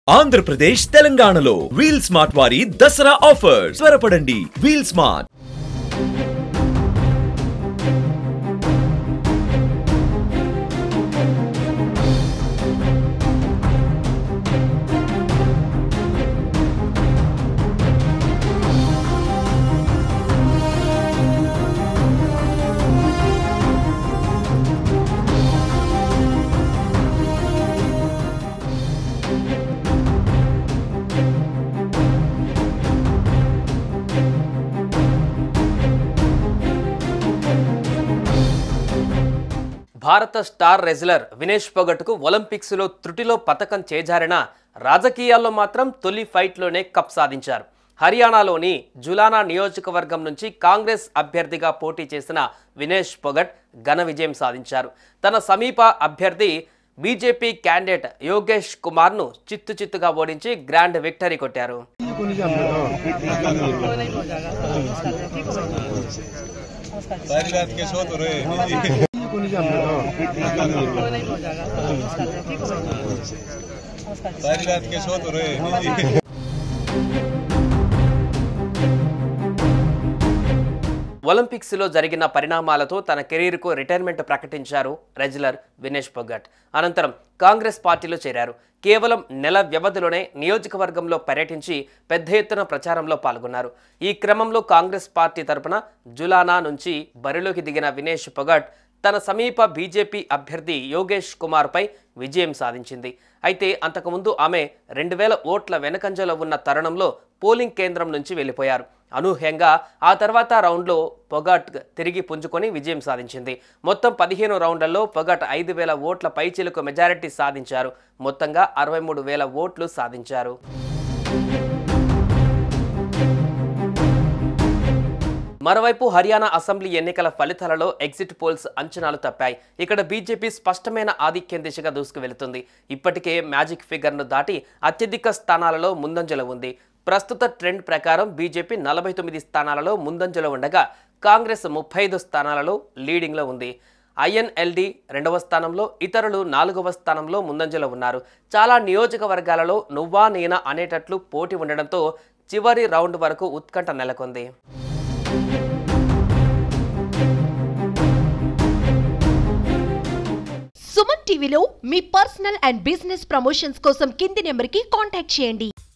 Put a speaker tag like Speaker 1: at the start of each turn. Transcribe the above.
Speaker 1: ఆంధ్రప్రదేశ్ తెలంగాణలో wheel smart వారి Dasara offer త్వరపడండి వీల్ స్మార్ట్
Speaker 2: భారత స్టార్ రెజ్లర్ వినేష్ పొగట్కు ఒలింపిక్స్లో త్రుటిలో పతకం చేజారిన రాజకీయాల్లో మాత్రం తొలి ఫైట్లోనే కప్ సాధించారు హర్యానాలోని జులానా నియోజకవర్గం నుంచి కాంగ్రెస్ అభ్యర్థిగా పోటీ చేసిన వినేష్ పొగట్ ఘన విజయం సాధించారు తన సమీప అభ్యర్థి బీజేపీ క్యాండిడేట్ యోగేష్ కుమార్ను చిత్తు చిత్తుగా ఓడించి గ్రాండ్ విక్టరీ కొట్టారు
Speaker 3: सारी रात के सो तो रहे सारी रात के सो तो रहे
Speaker 2: ఒలింపిక్స్లో జరిగిన పరిణామాలతో తన కెరీర్కు రిటైర్మెంట్ ప్రకటించారు రెజ్లర్ వినేష్ పొగట్ అనంతరం కాంగ్రెస్ పార్టీలో చేరారు కేవలం నెల వ్యవధిలోనే నియోజకవర్గంలో పర్యటించి పెద్ద ఎత్తున ప్రచారంలో పాల్గొన్నారు ఈ క్రమంలో కాంగ్రెస్ పార్టీ తరపున జులానా నుంచి బరిలోకి దిగిన వినేష్ పొగట్ తన సమీప బీజేపీ అభ్యర్థి యోగేష్ కుమార్పై విజయం సాధించింది అయితే అంతకుముందు ఆమె రెండు వేల ఓట్ల వెనకంజలో ఉన్న తరుణంలో పోలింగ్ కేంద్రం నుంచి వెళ్ళిపోయారు అనూహ్యంగా ఆ తర్వాత రౌండ్లో పొగాట్ తిరిగి పుంజుకొని విజయం సాధించింది మొత్తం పదిహేను రౌండ్లలో పొగాట్ ఐదు వేల ఓట్ల పైచిలకు మెజారిటీ సాధించారు మొత్తంగా అరవై మూడు వేల ఓట్లు సాధించారు మరోవైపు హర్యానా అసెంబ్లీ ఎన్నికల ఫలితాలలో ఎగ్జిట్ పోల్స్ అంచనాలు తప్పాయి ఇక్కడ బీజేపీ స్పష్టమైన ఆధిక్యం దిశగా దూసుకువెళుతుంది ఇప్పటికే మ్యాజిక్ ఫిగర్ను దాటి అత్యధిక స్థానాలలో ముందంజలో ఉంది ప్రస్తుత ట్రెండ్ ప్రకారం బీజేపీ నలభై తొమ్మిది స్థానాలలో ముందంజలో ఉండగా కాంగ్రెస్ ముప్పై ఐదు స్థానాలలో లీడింగ్లో ఉంది ఐఎన్ఎల్డి రెండవ స్థానంలో ఇతరులు నాలుగవ స్థానంలో ముందంజలో ఉన్నారు చాలా నియోజకవర్గాలలో నువ్వా నేనా అనేటట్లు పోటీ ఉండడంతో చివరి రౌండ్ వరకు ఉత్కంఠ నెలకొంది
Speaker 4: సుమన్ టీవీలో మీ పర్సనల్ అండ్ బిజినెస్ ప్రమోషన్స్ కోసం కింది నెంబర్కి కాంటాక్ట్ చేయండి